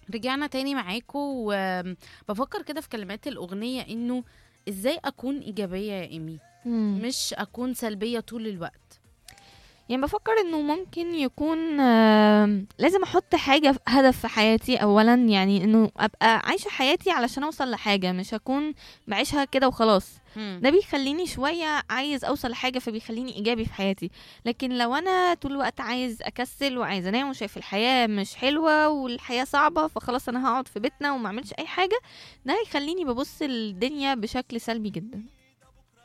رجعنا تاني معاكم وبفكر كده في كلمات الأغنية إنه إزاي أكون إيجابية يا إيمي مم. مش أكون سلبية طول الوقت يعني بفكر انه ممكن يكون آم، لازم احط حاجة هدف في حياتي اولا يعني انه ابقى عايشة حياتي علشان اوصل لحاجة مش هكون بعيشها كده وخلاص مم. ده بيخليني شوية عايز اوصل لحاجة فبيخليني ايجابي في حياتي لكن لو انا طول الوقت عايز اكسل وعايز انام وشايف الحياة مش حلوة والحياة صعبة فخلاص انا هقعد في بيتنا وما اعملش اي حاجة ده هيخليني ببص الدنيا بشكل سلبي جدا